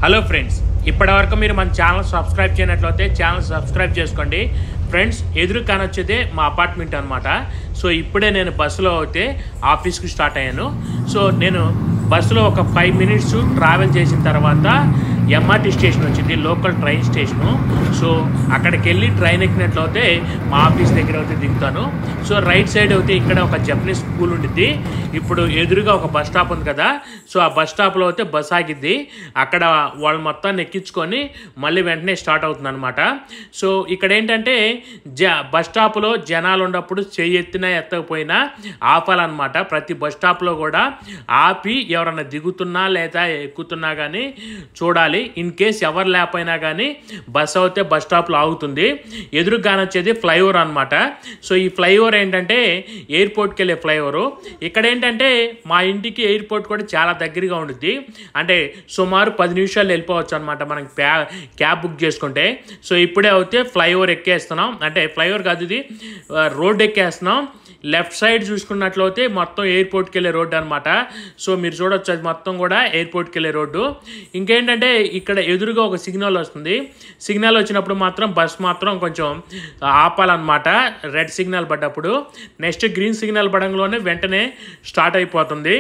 hello friends ఇప్పటివరకు మీరు మన ఛానల్ సబ్స్క్రైబ్ చేయనట్లయితే ఛానల్ సబ్స్క్రైబ్ చేసుకోండి ఫ్రెండ్స్ ఎదురు కానొచ్చేదే మా అపార్ట్మెంట్ అనమాట సో ఇప్పుడే నేను బస్సులో అయితే ఆఫీస్కి స్టార్ట్ అయ్యాను సో నేను బస్సులో ఒక ఫైవ్ మినిట్స్ ట్రావెల్ చేసిన తర్వాత ఎంఆర్టీ స్టేషన్ వచ్చింది లోకల్ ట్రైన్ స్టేషను సో అక్కడికి వెళ్ళి ట్రైన్ ఎక్కినట్లయితే మా ఆఫీస్ దగ్గర అయితే దిగుతాను సో రైట్ సైడ్ అయితే ఇక్కడ ఒక జపనీస్ స్కూల్ ఉండిద్ది ఇప్పుడు ఎదురుగా ఒక బస్ స్టాప్ ఉంది కదా సో ఆ బస్ స్టాప్లో అయితే బస్ ఆగిద్ది అక్కడ వాళ్ళు మొత్తాన్ని ఎక్కించుకొని మళ్ళీ వెంటనే స్టార్ట్ అవుతుంది అనమాట సో ఇక్కడ ఏంటంటే జ బస్ స్టాప్లో జనాలు ఉన్నప్పుడు చెయ్యి ఎత్తినా ఎత్తకపోయినా ఆపాలన్నమాట ప్రతి బస్ స్టాప్లో కూడా ఆపి ఎవరన్నా దిగుతున్నా లేదా ఎక్కుతున్నా కానీ చూడాలి ఇన్ కేస్ ఎవరు లేకపోయినా కానీ బస్ అయితే బస్ స్టాప్లో ఆగుతుంది ఎదురుగా వచ్చేది ఫ్లైఓవర్ అనమాట సో ఈ ఫ్లైఓవర్ ఏంటంటే ఎయిర్పోర్ట్కి వెళ్ళే ఫ్లైఓవర్ ఇక్కడ ఏంటంటే మా ఇంటికి ఎయిర్పోర్ట్ కూడా చాలా దగ్గరగా ఉంటుంది అంటే సుమారు పది నిమిషాలు వెళ్ళిపోవచ్చు అనమాట మనం క్యా క్యాబ్ బుక్ చేసుకుంటే సో ఇప్పుడే అయితే ఫ్లైఓవర్ ఎక్కేస్తున్నాం అంటే ఫ్లైఓవర్ కాదు ఇది రోడ్ ఎక్కేస్తున్నాం లెఫ్ట్ సైడ్ చూసుకున్నట్లయితే మొత్తం ఎయిర్పోర్ట్కి వెళ్ళే రోడ్డు అనమాట సో మీరు చూడొచ్చు అది మొత్తం కూడా ఎయిర్పోర్ట్కి వెళ్ళే రోడ్డు ఇంకేంటంటే ఇక్కడ ఎదురుగా ఒక సిగ్నల్ వస్తుంది సిగ్నల్ వచ్చినప్పుడు మాత్రం బస్ మాత్రం కొంచెం ఆపాలన్నమాట రెడ్ సిగ్నల్ పడ్డప్పుడు నెక్స్ట్ గ్రీన్ సిగ్నల్ పడంలోనే వెంటనే స్టార్ట్ అయిపోతుంది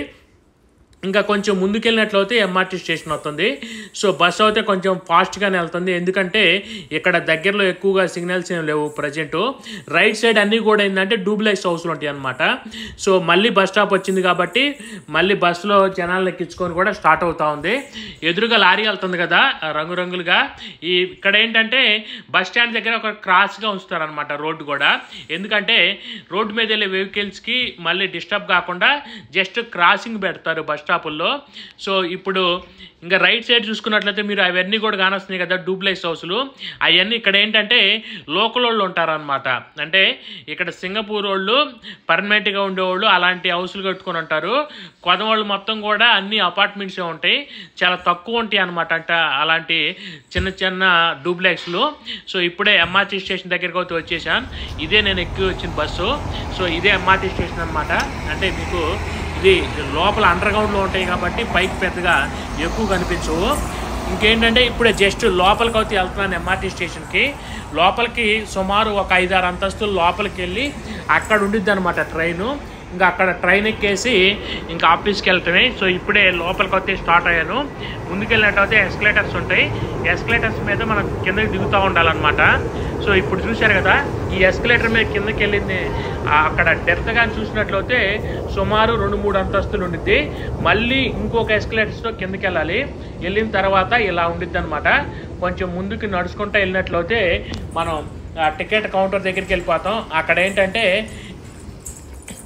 ఇంకా కొంచెం ముందుకెళ్ళినట్లయితే ఎంఆర్టీ స్టేషన్ అవుతుంది సో బస్ అయితే కొంచెం ఫాస్ట్గానే వెళ్తుంది ఎందుకంటే ఇక్కడ దగ్గరలో ఎక్కువగా సిగ్నల్స్ ఏం లేవు ప్రజెంట్ రైట్ సైడ్ అన్నీ కూడా ఏంటంటే డూబ్లెక్స్ హౌస్లు ఉంటాయి అనమాట సో మళ్ళీ బస్ స్టాప్ వచ్చింది కాబట్టి మళ్ళీ బస్సులో జనాలను ఎక్కించుకొని కూడా స్టార్ట్ అవుతా ఉంది ఎదురుగా లారీ వెళ్తుంది కదా రంగురంగులుగా ఈ ఇక్కడ ఏంటంటే బస్ స్టాండ్ దగ్గర ఒక క్రాస్గా ఉంచుతారనమాట రోడ్డు కూడా ఎందుకంటే రోడ్డు మీద వెళ్ళే వెహికల్స్కి మళ్ళీ డిస్టర్బ్ కాకుండా జస్ట్ క్రాసింగ్ పెడతారు బస్ స్టాపుల్లో సో ఇప్పుడు ఇంకా రైట్ సైడ్ చూసుకున్నట్లయితే మీరు అవన్నీ కూడా కానొస్తున్నాయి కదా డూప్లెక్స్ హౌస్లు అవన్నీ ఇక్కడ ఏంటంటే లోకల్ వాళ్ళు ఉంటారనమాట అంటే ఇక్కడ సింగపూర్ వాళ్ళు పర్మనెంట్గా ఉండేవాళ్ళు అలాంటి హౌస్లు కట్టుకొని ఉంటారు కొదవాళ్ళు మొత్తం కూడా అన్ని అపార్ట్మెంట్సే ఉంటాయి చాలా తక్కువ ఉంటాయి అనమాట అంటే అలాంటి చిన్న చిన్న డూప్లెక్స్లు సో ఇప్పుడే ఎంఆర్టీ స్టేషన్ దగ్గరికి అయితే వచ్చేసాను ఇదే నేను ఎక్కి వచ్చిన బస్సు సో ఇదే ఎంఆర్టీ స్టేషన్ అనమాట అంటే మీకు ఇది లోపల అండర్ గ్రౌండ్లో ఉంటాయి కాబట్టి పైకి పెద్దగా ఎక్కువ కనిపించవు ఇంకేంటంటే ఇప్పుడే జస్ట్ లోపలికి అయితే వెళ్తున్నాను ఎంఆర్టీ స్టేషన్కి లోపలికి సుమారు ఒక ఐదారు అంతస్తులు లోపలికి వెళ్ళి అక్కడ ఉండిద్ది అనమాట ట్రైను ఇంకా అక్కడ ట్రైన్ ఎక్కేసి ఇంకా ఆఫీస్కి వెళ్తామే సో ఇప్పుడే లోపలికి వస్తే స్టార్ట్ అయ్యాను ముందుకెళ్ళినట్టయితే ఎస్కలేటర్స్ ఉంటాయి ఎస్కలేటర్స్ మీద మనం కిందకి దిగుతూ ఉండాలన్నమాట సో ఇప్పుడు చూశారు కదా ఈ ఎస్కలేటర్ మీద కిందకి వెళ్ళింది ఆ అక్కడ డెప్త్గా చూసినట్లయితే సుమారు రెండు మూడు అంతస్తులు ఉండిద్ది మళ్ళీ ఇంకొక ఎస్కలేటర్స్లో కిందకి వెళ్ళాలి వెళ్ళిన తర్వాత ఇలా ఉండిద్ది అనమాట కొంచెం ముందుకు నడుచుకుంటూ వెళ్ళినట్లయితే మనం ఆ టికెట్ కౌంటర్ దగ్గరికి వెళ్ళిపోతాం అక్కడ ఏంటంటే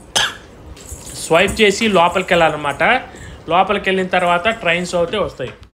స్వైప్ చేసి లోపలికి వెళ్ళాలన్నమాట లోపలికి వెళ్ళిన తర్వాత ట్రైన్స్ అయితే వస్తాయి